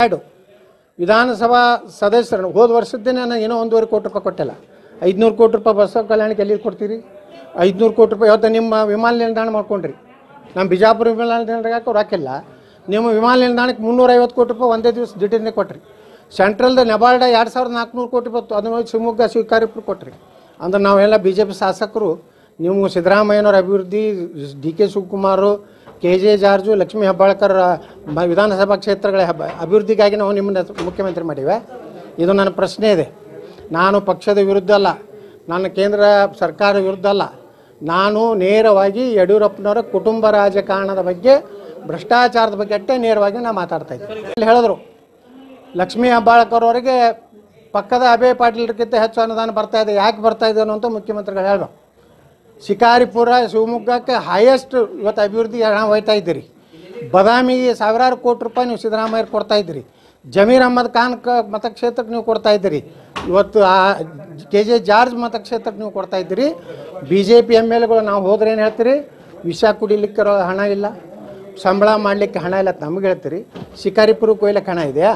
ಎರಡು ವಿಧಾನಸಭಾ ಸದಸ್ಯರು ಹೋದ ವರ್ಷದ್ದೇ ನಾನು ಏನೋ ಒಂದೂವರೆ ಕೋಟಿ ರೂಪಾಯಿ ಕೊಟ್ಟಿಲ್ಲ ಐದುನೂರು ಕೋಟಿ ರೂಪಾಯಿ ಬಸವ ಕಲ್ಯಾಣಕ್ಕೆ ಎಲ್ಲಿ ಕೊಡ್ತೀರಿ ಐದುನೂರು ಕೋಟಿ ರೂಪಾಯಿ ಇವತ್ತು ನಿಮ್ಮ ವಿಮಾನ ನಿಲ್ದಾಣ ಮಾಡ್ಕೊಂಡ್ರಿ ನಮ್ಮ ಬಿಜಾಪುರ ವಿಮಾನ ನಿಲ್ದಾಣಕ್ಕೆ ರೊಕ್ಕಿಲ್ಲ ನಿಮ್ಮ ವಿಮಾನ ನಿಲ್ದಾಣಕ್ಕೆ ಮುನ್ನೂರೈವತ್ತು ಕೋಟಿ ರೂಪಾಯಿ ಒಂದೇ ದಿವಸ ಡಿಟೇನೆ ಕೊಟ್ರಿ ಸೆಂಟ್ರಲ್ದ ನೆಬಾರ್ಡ ಎರಡು ಸಾವಿರದ ನಾಲ್ಕುನೂರು ಕೋಟಿ ರೂಪಾಯಿ ಅದನ್ನ ಹೋಗಿ ಶಿವಮೊಗ್ಗ ಸ್ವೀಕಾರಿಪುರ ಕೊಟ್ರಿ ಅಂದ್ರೆ ನಾವೆಲ್ಲ ಬಿ ಜೆ ಪಿ ಶಾಸಕರು ನೀವು ಸಿದ್ದರಾಮಯ್ಯನವ್ರ ಅಭಿವೃದ್ಧಿ D K Shivakumar K J George Lakshmi Hebbalkar ಮ- ವಿಧಾನಸಭಾ ಕ್ಷೇತ್ರಗಳ ಹಬ್ಬ ಅಭಿವೃದ್ಧಿಗಾಗಿ ನಾವು ನಿಮ್ಮನ್ನ ಮುಖ್ಯಮಂತ್ರಿ ಮಾಡಿವೆ ಇದು ನನ್ನ ಪ್ರಶ್ನೆ ಇದೆ ನಾನು ಪಕ್ಷದ ವಿರುದ್ಧ ಅಲ್ಲ ನನ್ನ ಕೇಂದ್ರ ಸರ್ಕಾರ ವಿರುದ್ಧ ಅಲ್ಲ ನಾನು ನೇರವಾಗಿ ಯಡಿಯೂರಪ್ಪನವರ ಕುಟುಂಬ ರಾಜಕಾರಣದ ಬಗ್ಗೆ ಭ್ರಷ್ಟಾಚಾರದ ಬಗ್ಗೆ ಅಷ್ಟೇ ನೇರವಾಗಿ ನಾನು ಮಾತಾಡ್ತಾ ಇದ್ದೆ ಇಲ್ಲಿ ಹೇಳಿದ್ರು ಲಕ್ಷ್ಮೀ ಹೆಬ್ಬಾಳ್ಕರ್ ಅವರಿಗೆ ಪಕ್ಕದ ಅಭಯ ಪಾಟೀಲ್ರಿಗಿಂತ ಹೆಚ್ಚು ಅನುದಾನ ಬರ್ತಾ ಇದೆ ಯಾಕೆ ಬರ್ತಾ ಇದೆ ಅನ್ನೋಂಥ ಮುಖ್ಯಮಂತ್ರಿಗಳು ಹೇಳ್ಬೇಕು ಶಿಕಾರಿಪುರ ಶಿವಮೊಗ್ಗಕ್ಕೆ ಹೈಯೆಸ್ಟ್ ಇವತ್ತು ಅಭಿವೃದ್ಧಿ ಹಣ ಹೋಯ್ತಾ ಇದ್ದೀರಿ ಬದಾಮಿಗೆ ಸಾವಿರಾರು ಕೋಟಿ ರೂಪಾಯಿ ನೀವು ಸಿದ್ದರಾಮಯ್ಯ ಕೊಡ್ತಾ ಇದ್ದೀರಿ ಜಮೀರ್ ಅಹಮದ್ ಖಾನ್ ಕ ಮತಕ್ಷೇತ್ರಕ್ಕೆ ನೀವು ಕೊಡ್ತಾ ಇದ್ದೀರಿ ಇವತ್ತು ಆ ಕೆ ಜೆ ಜಾರ್ಜ್ ಮತಕ್ಷೇತ್ರಕ್ಕೆ ನೀವು ಕೊಡ್ತಾ ಇದ್ದೀರಿ ಬಿ ಜೆ ಪಿ ಎಮ್ ಎಲ್ಗಳು ನಾವು ಹೋದ್ರೆ ಏನು ಹೇಳ್ತೀರಿ ವಿಷ ಕುಡಿಲಿಕ್ಕೆ ರೋ- ಹಣ ಇಲ್ಲ ಸಂಬಳ ಮಾಡಲಿಕ್ಕೆ ಹಣ ಇಲ್ಲ ಅಂತ ನಮಗೆ ಹೇಳ್ತೀರಿ ಶಿಕಾರಿಪುರಕ್ಕೆ ಒಯ್ಲಿಕ್ಕೆ ಹಣ ಇದೆಯಾ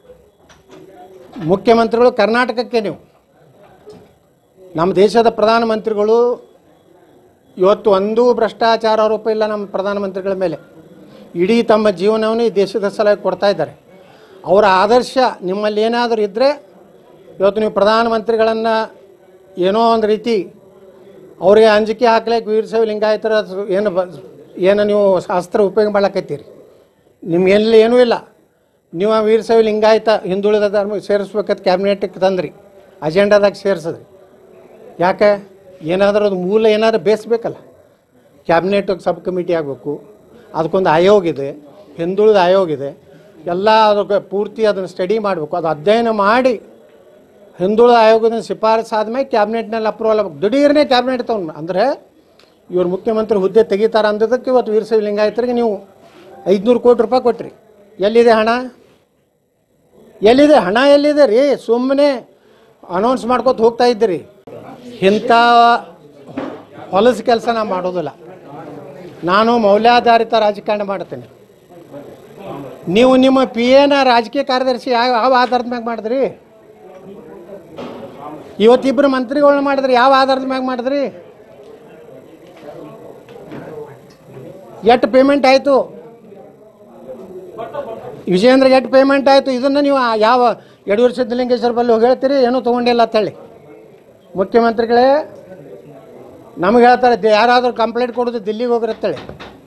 ಮುಖ್ಯಮಂತ್ರಿಗಳು ಕರ್ನಾಟಕಕ್ಕೆ ನೀವು ನಮ್ಮ ದೇಶದ ಪ್ರಧಾನಮಂತ್ರಿಗಳು ಇವತ್ತು ಒಂದೂ ಭ್ರಷ್ಟಾಚಾರ ಆರೋಪ ಇಲ್ಲ ನಮ್ಮ ಪ್ರಧಾನಮಂತ್ರಿಗಳ ಮೇಲೆ ಇಡೀ ತಮ್ಮ ಜೀವನವನ್ನು ಈ ದೇಶದ ಸಲುವಾಗಿ ಕೊಡ್ತಾ ಇದ್ದಾರೆ ಅವರ ಆದರ್ಶ ನಿಮ್ಮಲ್ಲಿ ಏನಾದರೂ ಇದ್ದರೆ ಇವತ್ತು ನೀವು ಪ್ರಧಾನಮಂತ್ರಿಗಳನ್ನು ಏನೋ ಒಂದು ರೀತಿ ಅವರಿಗೆ ಅಂಜಿಕೆ ಹಾಕ್ಲಿಕ್ಕೆ ವೀರಶೈವ ಲಿಂಗಾಯತರ ಸ- ಏನು ಬ ಏನು ನೀವು ಶಾಸ್ತ್ರ ಉಪಯೋಗ ಮಾಡ್ಲಕತ್ತೀರಿ ನಿಮ್ಗೆಲ್ಲಿ ಏನೂ ಇಲ್ಲ ನೀವು ಆ ವೀರಶೈವ ಲಿಂಗಾಯತ ಹಿಂದುಳಿದ ಧರ್ಮ ಸೇರಿಸ್ಬೇಕಂತ ಕ್ಯಾಬಿನೆಟ್ಗೆ ತಂದ್ರಿ ಅಜೆಂಡಾದಾಗ ಸೇರಿಸಿದ್ರಿ ಯಾಕೆ ಏನಾದರೂ ಅದು ಮೂಲ ಏನಾದರೂ ಬೇಯಿಸ್ಬೇಕಲ್ಲ ಕ್ಯಾಬಿನೆಟ್ ಸಬ್ ಕಮಿಟಿ ಆಗಬೇಕು ಅದಕ್ಕೊಂದು ಆಯೋಗ ಇದೆ ಹಿಂದುಳಿದ ಆಯೋಗ ಇದೆ ಎಲ್ಲ ಅದಕ್ಕೆ ಪೂರ್ತಿ ಅದನ್ನು ಸ್ಟಡಿ ಮಾಡಬೇಕು ಅದು ಅಧ್ಯಯನ ಮಾಡಿ ಹಿಂದುಳಿದ ಆಯೋಗದ ಶಿಫಾರಸು ಆದಮೇಲೆ ಕ್ಯಾಬಿನೆಟ್ನಲ್ಲಿ ಅಪ್ರೂವಲ್ ಆಗಬೇಕು ದಿಢೀರ್ನೇ ಕ್ಯಾಬಿನೆಟ್ ತಗೊಂಡು ಅಂದರೆ ಇವ್ರು ಮುಖ್ಯಮಂತ್ರಿ ಹುದ್ದೆ ತೆಗಿತಾರೆ ಅಂದಿದ್ದಕ್ಕೆ ಇವತ್ತು ವೀರಶೈವ ಲಿಂಗಾಯತರಿಗೆ ನೀವು ಐದುನೂರು ಕೋಟಿ ರೂಪಾಯಿ ಕೊಟ್ರಿ ಎಲ್ಲಿದೆ ಹಣ ಎಲ್ಲಿದೆ ಹಣ ಎಲ್ಲಿದೆ ರೀ ಸುಮ್ಮನೆ ಅನೌನ್ಸ್ ಮಾಡ್ಕೊತ ಹೋಗ್ತಾ ಇದ್ದೀರಿ ಇಂಥ ಹೊಲಸು ಕೆಲಸ ನಾನು ಮಾಡೋದಿಲ್ಲ ನಾನು ಮೌಲ್ಯಾಧಾರಿತ ರಾಜಕಾರಣ ಮಾಡ್ತೇನೆ ನೀವು ನಿಮ್ಮ ಪಿ ಎನ ರಾಜಕೀಯ ಕಾರ್ಯದರ್ಶಿ ಯಾವ ಯಾವ ಆಧಾರದ ಮ್ಯಾಗ ಮಾಡಿದ್ರಿ ಇವತ್ತಿಬ್ಬರು ಮಂತ್ರಿಗಳನ್ನ ಮಾಡಿದ್ರಿ ಯಾವ ಆಧಾರದ ಮ್ಯಾಗ ಮಾಡಿದ್ರಿ ಎಷ್ಟು ಪೇಮೆಂಟ್ ಆಯಿತು ವಿಜಯೇಂದ್ರ ಎಷ್ಟು ಪೇಮೆಂಟ್ ಆಯಿತು ಇದನ್ನು ನೀವು ಆ ಯಾವ ಯಡಿಯೂರು ಸಿದ್ದಲಿಂಗೇಶ್ವರ ಬಲ್ಲಿ ಹೋಗಿ ಹೇಳ್ತೀರಿ ಏನೂ ತೊಗೊಂಡಿಲ್ಲ ಅಂತೇಳಿ ಮುಖ್ಯಮಂತ್ರಿಗಳೇ ನಮಗೆ ಹೇಳ್ತಾರೆ ದೆ- ಯಾರಾದರೂ ಕಂಪ್ಲೇಂಟ್ ಕೊಡೋದು ದಿಲ್ಲಿಗೆ ಹೋಗಿರುತ್ತೇಳಿ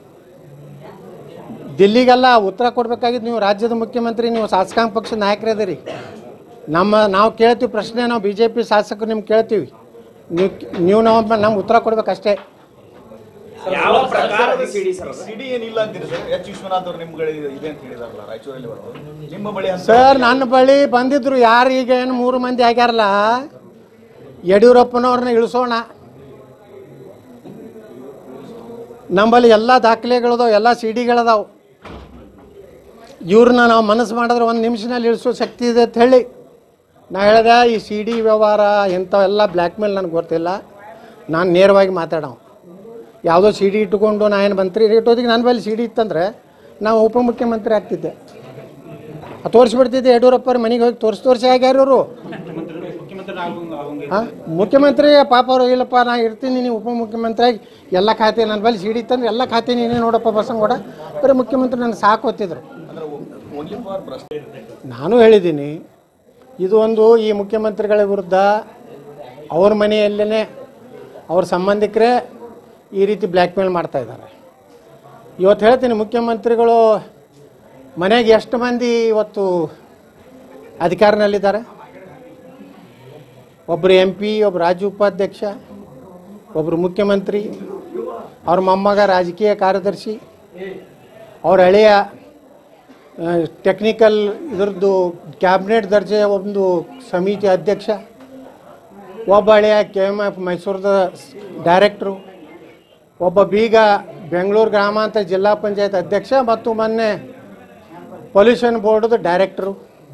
ದಿಲ್ಲಿಗೆಲ್ಲ ಉತ್ತರ ಕೊಡಬೇಕಾಗಿದ್ದು ನೀವು ರಾಜ್ಯದ ಮುಖ್ಯಮಂತ್ರಿ ನೀವು ಶಾಸಕಾಂಗ ಪಕ್ಷದ ನಾಯಕರಿದ್ದೀರಿ ನಮ್ಮ ನಾವು ಕೇಳ್ತೀವಿ ಪ್ರಶ್ನೆ ನಾವು ಬಿ ಜೆ ಪಿ ಶಾಸಕರು ನಿಮ್ಗೆ ಕೇಳ್ತೀವಿ ನೀವು ನೀವು ನಮ್ಮ ನಮ್ಗೆ ಉತ್ತರ ಕೊಡ್ಬೇಕಷ್ಟೇ ಯಾವ ಪ್ರಕಾರದ ಸಿಡಿ ಸರ್ ಅದು? ಸಿಡಿ ಏನಿಲ್ಲ ಅಂತೀರಿ ಸರ್ ಎಚ್ ವಿಶ್ವನಾಥ್ ಅವರು ನಿಮ್ಮ ಬಳಿ ಇದೆ ಅಂತ ಹೇಳಿದಾರಲ್ಲ ರಾಯಚೂರಲ್ಲಿ ಬರೋದು ನಿಮ್ಮ ಬಳಿ ಅಂತ ಸರ್ ನನ್ನ ಬಳಿ ಬಂದಿದ್ರು ಯಾರು ಈಗ ಏನು ಮೂರು ಮಂದಿ ಆಗ್ಯಾರಲ್ಲ ಯಡಿಯೂರಪ್ಪನವ್ರನ್ನ ಇಳಿಸೋಣ ನಮ್ಮಲ್ಲಿ ಎಲ್ಲ ದಾಖಲೆಗಳದಾವ ಎಲ್ಲ ಸಿ ಡಿಗಳದಾವು ಇವ್ರನ್ನ ನಾವು ಮನಸ್ಸು ಮಾಡಿದ್ರೆ ಒಂದು ನಿಮಿಷನಲ್ಲಿ ಇಳಿಸೋ ಶಕ್ತಿ ಇದೆ ಅಂತ ಹೇಳಿ ನಾ ಹೇಳಿದೆ ಈ ಸಿ ಡಿ ವ್ಯವಹಾರ ಇಂಥವೆಲ್ಲ ಬ್ಲ್ಯಾಕ್ ಮೇಲ್ ನನಗೆ ಗೊತ್ತಿಲ್ಲ ನಾನು ನೇರವಾಗಿ ಮಾತಾಡೋ ಯಾವುದೋ ಸಿ ಡಿ ಇಟ್ಕೊಂಡು ನಾ ಏನು ಮಂತ್ರಿ ಇಟ್ಟೋದಿಗೆ ನನ್ನ ಬಳಿ ಸಿ ಡಿ ಇತ್ತಂದ್ರೆ ನಾವು ಉಪಮುಖ್ಯಮಂತ್ರಿ ಆಗ್ತಿದ್ದೆ ಆ ತೋರಿಸ್ಬಿಡ್ತಿದ್ದೆ ಯಡಿಯೂರಪ್ಪರ ಮನೆಗೆ ಹೋಗಿ ತೋರಿಸಿ ತೋರಿಸಿ ಆಗ್ಯಾರ ಇವರು ಹಾಂ ಮುಖ್ಯಮಂತ್ರಿ ಪಾಪ ಅವರು ಇಲ್ಲಪ್ಪ ನಾ ಇರ್ತೀನಿ ನೀವು ಉಪಮುಖ್ಯಮಂತ್ರಿ ಆಗಿ ಎಲ್ಲ ಖಾತೆ ನನ್ನ ಬಳಿ ಸಿಡಿ ತಂದ್ರೆ ಎಲ್ಲ ಖಾತೆ ನೀನೇ ನೋಡಪ್ಪ ಬಸಂಗೌಡ ಬರೀ ಮುಖ್ಯಮಂತ್ರಿ ನನಗೆ ಸಾಕು ಹೊತ್ತಿದ್ರು ಅಂದ್ರೆ ಓನ್ಲಿ ಫಾರ್ ಭ್ರಷ್ಟ ನಾನು ಹೇಳಿದ್ದೀನಿ ಇದು ಒಂದು ಈ ಮುಖ್ಯಮಂತ್ರಿಗಳ ವಿರುದ್ಧ ಅವ್ರ ಮನೆಯಲ್ಲೇ ಅವ್ರ ಸಂಬಂಧಿಕರೇ ಈ ರೀತಿ ಬ್ಲ್ಯಾಕ್ ಮೇಲ್ ಮಾಡ್ತಾ ಇದ್ದಾರೆ ಇವತ್ತು ಹೇಳ್ತೀನಿ ಮುಖ್ಯಮಂತ್ರಿಗಳು ಮನೆಗೆ ಎಷ್ಟು ಮಂದಿ ಇವತ್ತು ಅಧಿಕಾರನಲ್ಲಿದ್ದಾರೆ ಒಬ್ಬರು ಎಂ ಪಿ ಒಬ್ಬರು ರಾಜ್ಯ ಉಪಾಧ್ಯಕ್ಷ ಒಬ್ಬರು ಮುಖ್ಯಮಂತ್ರಿ ಅವ್ರ ಮೊಮ್ಮಗ ರಾಜಕೀಯ ಕಾರ್ಯದರ್ಶಿ ಅವ್ರ ಹಳೆಯ ಟೆಕ್ನಿಕಲ್ ಇದ್ರದ್ದು ಕ್ಯಾಬಿನೆಟ್ ದರ್ಜೆಯ ಒಂದು ಸಮಿತಿ ಅಧ್ಯಕ್ಷ ಒಬ್ಬ ಹಳೆಯ ಕೆ ಎಮ್ ಎಫ್ ಮೈಸೂರದ ಡೈರೆಕ್ಟ್ರು ಒಬ್ಬ ಬೀಗ ಬೆಂಗಳೂರು ಗ್ರಾಮಾಂತರ ಜಿಲ್ಲಾ ಪಂಚಾಯತ್ ಅಧ್ಯಕ್ಷ ಮತ್ತು ಮೊನ್ನೆ ಪೊಲ್ಯೂಷನ್ ಬೋರ್ಡ್ದು ಡೈರೆಕ್ಟ್ರು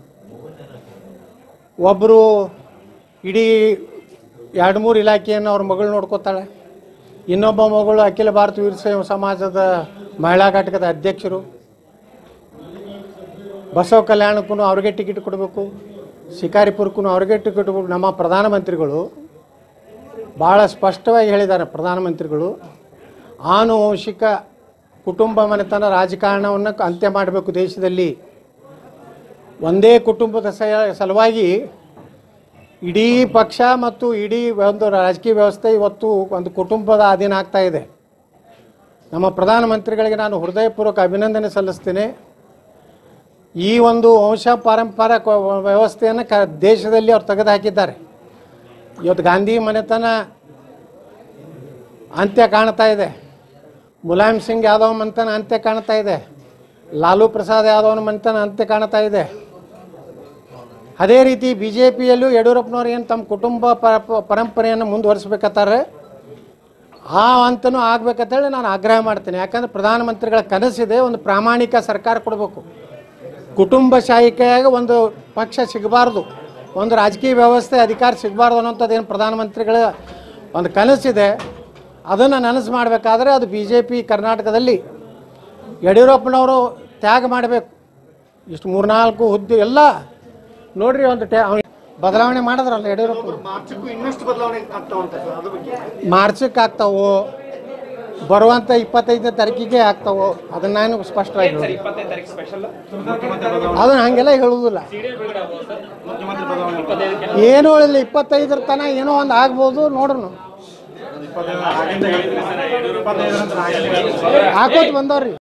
ಒಬ್ಬರು ಇಡೀ ಎರಡು ಮೂರು ಇಲಾಖೆಯನ್ನು ಅವ್ರ ಮಗಳು ನೋಡ್ಕೋತಾಳೆ ಇನ್ನೊಬ್ಬ ಮಗಳು ಅಖಿಲ ಭಾರತ ವೀರಶೈವ ಸಮಾಜದ ಮಹಿಳಾ ಘಟಕದ ಅಧ್ಯಕ್ಷರು ಬಸವ ಕಲ್ಯಾಣಕ್ಕೂ ಅವ್ರಿಗೆ ಟಿಕೆಟ್ ಕೊಡಬೇಕು ಶಿಕಾರಿಪುರಕ್ಕೂ ಅವ್ರಿಗೆ ಟಿಕೆಟ್ ಕೊಡಬೇಕು ನಮ್ಮ ಪ್ರಧಾನಮಂತ್ರಿಗಳು ಭಾಳ ಸ್ಪಷ್ಟವಾಗಿ ಹೇಳಿದ್ದಾರೆ ಪ್ರಧಾನಮಂತ್ರಿಗಳು ಆನುವಂಶಿಕ ಕುಟುಂಬ ಮನೆತನ ರಾಜಕಾರಣವನ್ನು ಅಂತ್ಯ ಮಾಡಬೇಕು ದೇಶದಲ್ಲಿ ಒಂದೇ ಕುಟುಂಬದ ಸ- ಸಲುವಾಗಿ ಇಡೀ ಪಕ್ಷ ಮತ್ತು ಇಡೀ ಒಂದು ರಾಜಕೀಯ ವ್ಯವಸ್ಥೆ ಇವತ್ತು ಒಂದು ಕುಟುಂಬದ ಅಧೀನ ಆಗ್ತಾ ಇದೆ ನಮ್ಮ ಪ್ರಧಾನಮಂತ್ರಿಗಳಿಗೆ ನಾನು ಹೃದಯಪೂರ್ವಕ ಅಭಿನಂದನೆ ಸಲ್ಲಿಸ್ತೇನೆ ಈ ಒಂದು ವಂಶ ಪಾರಂಪರಿಕ ವ್ಯವಸ್ಥೆಯನ್ನು ಕ ದೇಶದಲ್ಲಿ ಅವ್ರು ತೆಗೆದು ಹಾಕಿದ್ದಾರೆ ಇವತ್ತು ಗಾಂಧಿ ಮನೆತನ ಅಂತ್ಯ ಕಾಣ್ತಾ ಇದೆ ಮುಲಾಯಂ ಸಿಂಗ್ ಯಾದವ್ ಮನೆತನ ಅಂತ್ಯ ಕಾಣ್ತಾ ಇದೆ ಲಾಲು ಪ್ರಸಾದ್ ಯಾದವ್ನ ಮನೆತನ ಅಂತ್ಯ ಕಾಣ್ತಾ ಇದೆ ಅದೇ ರೀತಿ ಬಿ ಜೆ ಪಿಯಲ್ಲೂ ಯಡಿಯೂರಪ್ಪನವ್ರು ಏನು ತಮ್ಮ ಕುಟುಂಬ ಪ- ಪರಂಪರೆಯನ್ನು ಮುಂದುವರಿಸ್ಬೇಕತ್ತಾರೆ ಆ ಹಂತನೂ ಆಗ್ಬೇಕಂತೇಳಿ ನಾನು ಆಗ್ರಹ ಮಾಡ್ತೀನಿ ಯಾಕಂದ್ರೆ ಪ್ರಧಾನಮಂತ್ರಿಗಳ ಕನಸಿದೆ ಒಂದು ಪ್ರಾಮಾಣಿಕ ಸರ್ಕಾರ ಕೊಡಬೇಕು ಕುಟುಂಬಶಾಹಿಕೆಯಾಗ ಒಂದು ಪಕ್ಷ ಸಿಗಬಾರ್ದು ಒಂದು ರಾಜಕೀಯ ವ್ಯವಸ್ಥೆ ಅಧಿಕಾರ ಸಿಗಬಾರ್ದು ಅನ್ನೋಂಥದ್ದು ಏನು ಪ್ರಧಾನಮಂತ್ರಿಗಳ ಒಂದು ಕನಸಿದೆ ಅದನ್ನು ನನಸು ಮಾಡಬೇಕಾದ್ರೆ ಅದು ಬಿ ಜೆ ಪಿ ಕರ್ನಾಟಕದಲ್ಲಿ ಯಡಿಯೂರಪ್ಪನವರು ತ್ಯಾಗ ಮಾಡಬೇಕು ಇಷ್ಟು ಮೂರ್ನಾಲ್ಕು ಹುದ್ದೆ ಎಲ್ಲ ನೋಡ್ರಿ ಒಂದು ಟ್ಯಾ ಅವ್ನು ಬದಲಾವಣೆ ಮಾಡಿದ್ರಲ್ಲ ಯಡಿಯೂರಪ್ಪ ಮಾರ್ಚಕ್ಕೂ ಇನ್ನಷ್ಟು ಬದಲಾವಣೆ ಆಗ್ತಾವಂತ ಸರ್ ಅದ್ರ ಬಗ್ಗೆ ಮಾರ್ಚಕ್ಕೆ ಆಗ್ತಾವು ಬರುವಂಥ ಇಪ್ಪತ್ತೈದನೇ ತಾರೀಕಿಗೆ ಆಗ್ತಾವು ಅದನ್ನ ನಾನು ಸ್ಪಷ್ಟವಾಗಿ ಸರ್ ಹೇಳೋದು. ಇಪ್ಪತ್ತೈದು ತಾರೀಕು ಸ್ಪೆಷಲ್ ಅದನ್ನ ಹಂಗೆಲ್ಲ ಹೇಳುವುದಿಲ್ಲ ಏನೂ ಹೇಳಿಲ್ಲ ಇಪ್ಪತ್ತೈದರ ತನಕ ಏನೋ ಒಂದು ಆಗ್ಬೋದು ನೋಡ್ರು ಹಾಕೋತ್ ಬಂದವ್ರಿ